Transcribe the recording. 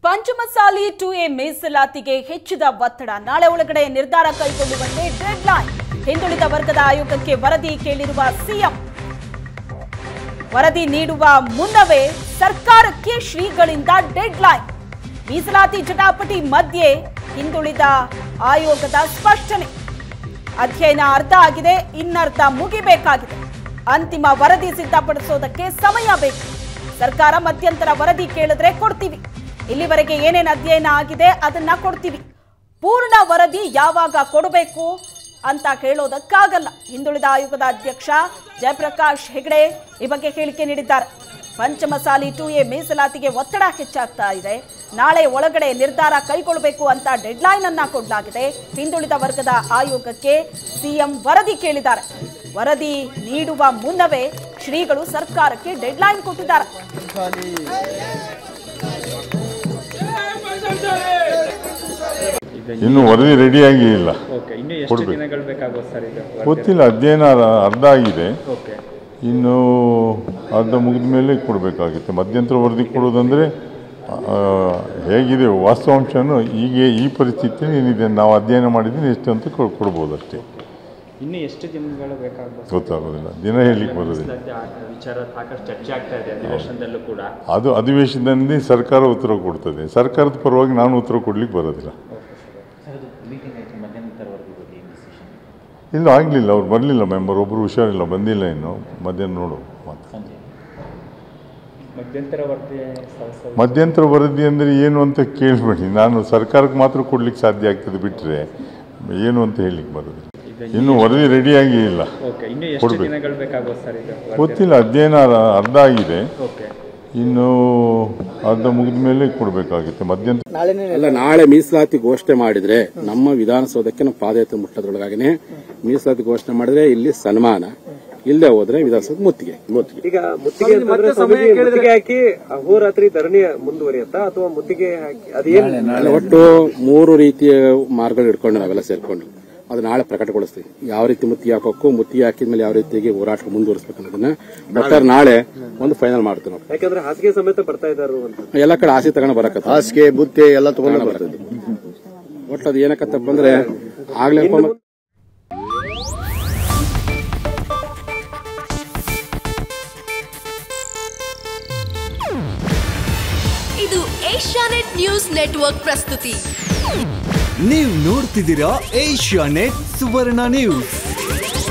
Panchamasali to A ಮೀಸಲಾತಿಗೆ ಹೆಚ್ಚಿದ ಒತ್ತಡ ನಾಳೆ ಒಳಗಡೆ ನಿರ್ಧಾರ ಕೈಗೊಳ್ಳುವಂತೆ ಡೆಡ್ ಲೈನ್ ಹಿಂದುಳಿದ ವರ್ಗದ ಆಯೋಗಕ್ಕೆ ವರದಿ ಕೇಳಿರುವ ಸಿಎಂ ವರದಿ ನೀಡುವ ಮುನ್ನವೇ ಸರ್ಕಾರಕ್ಕೆ ಶ್ರೀಗಳಿಂದ ಡೆಡ್ ಲೈನ್ ಮೀಸಲಾತಿ ಜಟಾಪಟಿ ಮಧ್ಯೆ ಹಿಂದುಳಿದ ಆಯೋಗದ ಸ್ಪಷ್ಟನೆ ಅಧ್ಯಯನ ಅರ್ಧ ಆಗಿದೆ ಇನ್ನರ್ಧ ಮುಗಿಬೇಕಾಗಿದೆ ಅಂತಿಮ ವರದಿ ಸಿದ್ಧಪಡಿಸೋದಕ್ಕೆ ಸಮಯ ಬೇಕು ಸರ್ಕಾರ ಮಧ್ಯಂತರ ವರದಿ ಕೇಳಿದ್ರೆ ಕೊಡ್ತೀವಿ ಇಲ್ಲಿವರೆಗೆ ಏನೇನು ಅಧ್ಯಯನ ಆಗಿದೆ ಅದನ್ನ ಕೊಡ್ತೀವಿ ಪೂರ್ಣ ವರದಿ ಯಾವಾಗ ಕೊಡಬೇಕು ಅಂತ ಹೇಳೋದಕ್ಕಾಗಲ್ಲ ಹಿಂದುಳಿದ ಆಯೋಗದ ಅಧ್ಯಕ್ಷ ಜಯಪ್ರಕಾಶ್ ಹೆಗಡೆ ಈ ಬಗ್ಗೆ ಹೇಳಿಕೆ ನೀಡಿದ್ದಾರೆ ಪಂಚಮಸಾಲಿ ಟು ಎ ಮೀಸಲಾತಿಗೆ ಒತ್ತಡ ಹೆಚ್ಚಾಗ್ತಾ ಇದೆ ನಾಳೆ ಒಳಗಡೆ ನಿರ್ಧಾರ ಕೈಗೊಳ್ಳಬೇಕು ಅಂತ ಡೆಡ್ಲೈನ್ ಅನ್ನ ಕೊಡಲಾಗಿದೆ ಹಿಂದುಳಿದ ವರ್ಗದ ಆಯೋಗಕ್ಕೆ ಸಿಎಂ ವರದಿ ಕೇಳಿದ್ದಾರೆ ವರದಿ ನೀಡುವ ಮುನ್ನವೇ ಶ್ರೀಗಳು ಸರ್ಕಾರಕ್ಕೆ ಡೆಡ್ಲೈನ್ ಕೊಟ್ಟಿದ್ದಾರೆ ಈಗ ಇನ್ನು ವರದಿ ರೆಡಿಯಾಗಿ ಇಲ್ಲ ಓಕೆ ಇನ್ನು ಎಷ್ಟು ಕೊಡ್ಬೇಕು. ದಿನಗಳು ಬೇಕಾಗುತ್ತೆ ಸರ್ ಇದು ಗೊತ್ತಿಲ್ಲ ಅಧ್ಯಯನ ಅರ್ಧ ಆಗಿದೆ ಓಕೆ ಇನ್ನು ಅರ್ಧ ಮುಗಿದ ಮೇಲೆ ಕೊಡಬೇಕಾಗುತ್ತೆ ಮಧ್ಯಂತರ ವರದಿ ಕೊಡೋದಂದರೆ ಆ, ಹೇಗಿದೆ ವಾಸ್ತವಾಂಶನು ಈಗ ಈ ಪರಿಸ್ಥಿತಿ ಏನಿದೆ ನಾವು ಅಧ್ಯಯನ ಮಾಡಿದ್ದೀನಿ ಎಷ್ಟು ಅಂತ ಕೊ- ಕೊಡ್ಬೋದು ಅಷ್ಟೇ ಇನ್ನು ಎಷ್ಟು ದಿನಗಳು ಬೇಕಾಗ್ಬೋದು ಗೊತ್ತಾಗೋದಿಲ್ಲ ದಿನ ಹೇಳಲಿಕ್ಕೆ ಬರೋದಿಲ್ಲ ಸದ್ಯ ಆ ವಿಚಾರ ಸಾಕಷ್ಟು ಚರ್ಚೆ ಆಗ್ತಾ ಇದೆ ಅಧಿವೇಶನದಲ್ಲೂ ಕೂಡ ಅದು ಅಧಿವೇಶನದಲ್ಲಿ ಸರ್ಕಾರ ಉತ್ತರ ಕೊಡ್ತದೆ ಸರ್ಕಾರದ ಪರವಾಗಿ ನಾನು ಉತ್ತರ ಕೊಡ್ಲಿಕ್ಕೆ ಬರೋದಿಲ್ಲ ಇಲ್ಲ ಆಗಲಿಲ್ಲ ಅವ್ರು ಬರಲಿಲ್ಲ ಮೆಂಬರ್ ಒಬ್ಬರು ಹುಷಾರಿಲ್ಲ ಬಂದಿಲ್ಲ ಇನ್ನು ಮಧ್ಯಾಹ್ನ ನೋಡು ಮತ್ತೆ ಮಧ್ಯಂತರ ವರದಿ ಸದಸ್ಯರು ಮಧ್ಯಂತರ ವರದಿ ಅಂದರೆ ಏನು ಅಂತ ಕೇಳಬೇಡಿ ನಾನು ಸರ್ಕಾರಕ್ಕೆ ಮಾತ್ರ ಕೊಡ್ಲಿಕ್ಕೆ ಸಾಧ್ಯ ಆಗ್ತದೆ ಬಿಟ್ಟರೆ ಏನು ಅಂತ ಹೇಳಲಿಕ್ಕೆ ಬರೋದಿಲ್ಲ ಈಗ ಇನ್ನು ವರದಿ ರೆಡಿಯಾಗಿ ಇಲ್ಲ ಓಕೆ ಇನ್ನು ಎಷ್ಟು ಕೊಡ್ಬೇಕು. ದಿನಗಳು ಬೇಕಾಗುತ್ತೆ ಸರ್ ಇದು ಗೊತ್ತಿಲ್ಲ ಅಧ್ಯಯನ ಅರ್ಧ ಆಗಿದೆ ಓಕೆ ಇನ್ನು ಅರ್ಧ ಮುಗಿದ ಮೇಲೆ ಕೊಡಬೇಕಾಗುತ್ತೆ ಮಧ್ಯಂತರ ಅಲ್ಲ ನಾಳೆ ಮೀಸಲಾತಿ ಘೋಷಣೆ ಮಾಡಿದ್ರೆ ನಮ್ಮ ವಿಧಾನಸೌಧಕ್ಕೆ ನಮ್ಮ ಪಾದಯಾತ್ರೆ ಮುಟ್ಟೋದ್ರೊಳಗಾಗನೆ ಮೀಸಲಾತಿ ಘೋಷಣೆ ಮಾಡಿದ್ರೆ ಇಲ್ಲಿ ಸನ್ಮಾನ ಇಲ್ಲದೆ ಹೋದ್ರೆ ವಿಧಾನಸೌಧ ಮುತ್ತಿಗೆ ಮುತ್ತಿಗೆ ಈಗ ಮುತ್ತಿಗೆ ಅಂತಂದ್ರೆ ಸ್ವಾಮೀಜಿ ಮುತ್ತಿಗೆ ಹಾಕಿ ಅಹೋರಾತ್ರಿ ಧರಣಿ ಮುಂದುವರಿಯುತ್ತಾ ಅಥವಾ ಮುತ್ತಿಗೆ ಹಾಕಿ ಅದೇನ್ ಅಲ್ಲ, ಒಟ್ಟು ಮೂರು ರೀತಿಯ ಮಾರ್ಗಗಳು ಇಟ್ಕೊಂಡು ನಾವೆಲ್ಲ ಸೇರ್ಕೊಂಡು ಅದು ನಾಳೆ ಪ್ರಕಟಗೊಳಿಸ್ತೀವಿ ಯಾವ ರೀತಿ ಮುತ್ತಿಗೆ ಹಾಕಬೇಕು ಮುತ್ತಿಗೆ ಹಾಕಿದ್ಮೇಲೆ ಯಾವ ರೀತಿಯಾಗಿ ಹೋರಾಟ ಮುಂದುವರಿಸಬೇಕು ಅನ್ನೋದನ್ನ ಡಾಕ್ಟರ್ ನಾಳೆ ಒಂದು ಫೈನಲ್ ಮಾಡ್ತೀವಿ ನಾವು ಯಾಕಂದ್ರೆ ಹಾಸಿಗೆ ಸಮೇತ ಬರ್ತಾ ಇದ್ದಾರು ಅಂತ ಎಲ್ಲ ಕಡೆ ಆಸೆ ತಗೊಂಡು ಬರಕತ್ತ ಹಾಸಿಗೆ ಬುತ್ತೆ ಎಲ್ಲ ತಗೊಂಡು ಬರ್ತದೆ ಒಟ್ಟು ಅದು ಏನಕ್ಕತ್ತಪ್ಪ ಅಂದ್ರೆ ಆಗ್ಲೇ ಇದು ಏಷ್ಯಾನೆಟ್ ನ್ಯೂಸ್ ನೆಟ್ವರ್ಕ್ ಪ್ರಸ್ತುತಿ ನೀವು ನೋಡ್ತಿದ್ದೀರಾ ಏಷ್ಯಾ ನೆಟ್ ಸುವರ್ಣ ನ್ಯೂಸ್